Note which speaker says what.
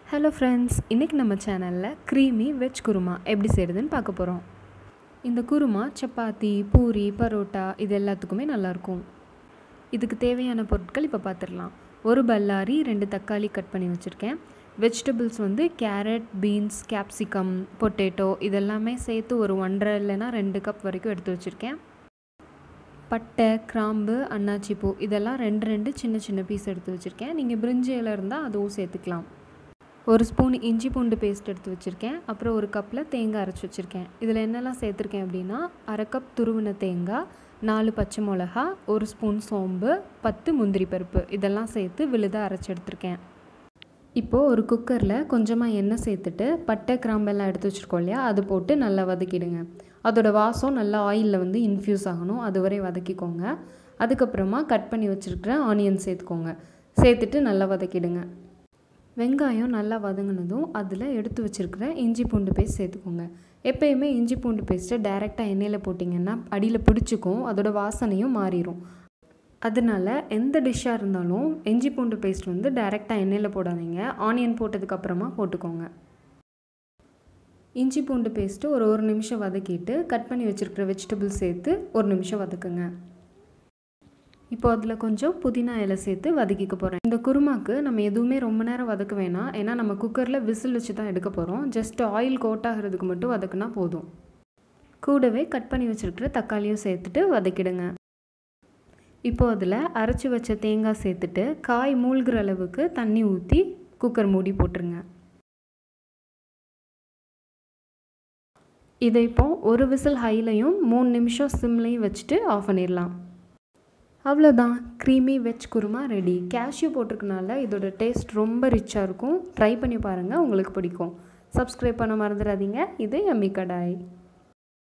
Speaker 1: hello friends இன்றைக்கி நம்ம சேனலில் க்ரீமி வெஜ் குருமா எப்படி செய்கிறதுன்னு பார்க்க போகிறோம் இந்த குருமா சப்பாத்தி பூரி பரோட்டா இது எல்லாத்துக்குமே நல்லாயிருக்கும் இதுக்கு தேவையான பொருட்கள் இப்போ பார்த்துடலாம் ஒரு பல்லாரி ரெண்டு தக்காளி கட் பண்ணி வச்சுருக்கேன் வெஜிடபிள்ஸ் வந்து கேரட் பீன்ஸ் கேப்சிகம் பொட்டேட்டோ இதெல்லாமே சேர்த்து ஒரு ஒன்றரை இல்லைன்னா ரெண்டு கப் வரைக்கும் எடுத்து வச்சுருக்கேன் பட்டை கிராம்பு அன்னாச்சி பூ இதெல்லாம் ரெண்டு ரெண்டு சின்ன சின்ன பீஸ் எடுத்து வச்சுருக்கேன் நீங்கள் பிரிஞ்சி இலை இருந்தால் அதுவும் சேர்த்துக்கலாம் ஒரு ஸ்பூன் இஞ்சி பூண்டு பேஸ்ட் எடுத்து வச்சுருக்கேன் அப்புறம் ஒரு கப்பில் தேங்காய் அரைச்சி வச்சுருக்கேன் இதில் என்னெல்லாம் சேர்த்துருக்கேன் அப்படின்னா அரை கப் துருவின தேங்காய் நாலு பச்சை மிளகா ஒரு ஸ்பூன் சோம்பு பத்து முந்திரி பருப்பு இதெல்லாம் சேர்த்து விழுதாக அரைச்சி எடுத்திருக்கேன் இப்போது ஒரு குக்கரில் கொஞ்சமாக எண்ணெய் சேர்த்துட்டு பட்டை கிராம்பெல்லாம் எடுத்து வச்சுருக்கோம் இல்லையா அது போட்டு நல்லா வதக்கிடுங்க அதோட வாசம் நல்லா ஆயிலில் வந்து இன்ஃப்யூஸ் ஆகணும் அது வரை வதக்கிக்கோங்க அதுக்கப்புறமா கட் பண்ணி வச்சுருக்கிற ஆனியன் சேர்த்துக்கோங்க சேர்த்துட்டு நல்லா வதக்கிடுங்க வெங்காயம் நல்லா வதங்கினதும் அதில் எடுத்து வச்சுருக்கிற இஞ்சி பூண்டு பேஸ்ட் சேர்த்துக்கோங்க எப்பயுமே இஞ்சி பூண்டு பேஸ்ட்டை டைரெக்டாக எண்ணெயில் போட்டிங்கன்னா அடியில் பிடிச்சிக்கும் அதோட வாசனையும் மாறிடும் அதனால எந்த டிஷ்ஷாக இருந்தாலும் இஞ்சி பூண்டு பேஸ்ட் வந்து டைரெக்டாக எண்ணெயில் போடாதீங்க ஆனியன் போட்டதுக்கப்புறமா போட்டுக்கோங்க இஞ்சி பூண்டு பேஸ்ட்டு ஒரு ஒரு நிமிஷம் வதக்கிட்டு கட் பண்ணி வச்சுருக்கிற வெஜிடபிள்ஸ் சேர்த்து ஒரு நிமிஷம் வதக்குங்க இப்போ அதில் கொஞ்சம் புதினா இலை சேர்த்து வதக்கிக்க போகிறேன் இந்த குருமாக்கு நம்ம எதுவுமே ரொம்ப நேரம் வதக்க வேணாம் ஏன்னா நம்ம குக்கரில் விசில் வச்சு தான் எடுக்க போகிறோம் ஜஸ்ட் ஆயில் கோட் ஆகிறதுக்கு மட்டும் வதக்குனா போதும் கூடவே கட் பண்ணி வச்சுருக்கிற தக்காளியும் சேர்த்துட்டு வதக்கிடுங்க இப்போ அதில் அரைச்சி வச்ச தேங்காய் சேர்த்துட்டு காய் மூழ்கிற அளவுக்கு தண்ணி ஊற்றி குக்கர் மூடி போட்டுருங்க இதை இப்போ ஒரு விசில் ஹைலையும் மூணு நிமிஷம் சிம்லையும் வச்சுட்டு ஆஃப் பண்ணிடலாம் அவ்வளோதான் creamy veg kurma ready cashew போட்டிருக்கனால இதோட டேஸ்ட் ரொம்ப ரிச்சாக இருக்கும் ட்ரை பண்ணி பாருங்கள் உங்களுக்கு பிடிக்கும் சப்ஸ்கிரைப் பண்ண மறந்துடாதீங்க இது எம்மி கடாய்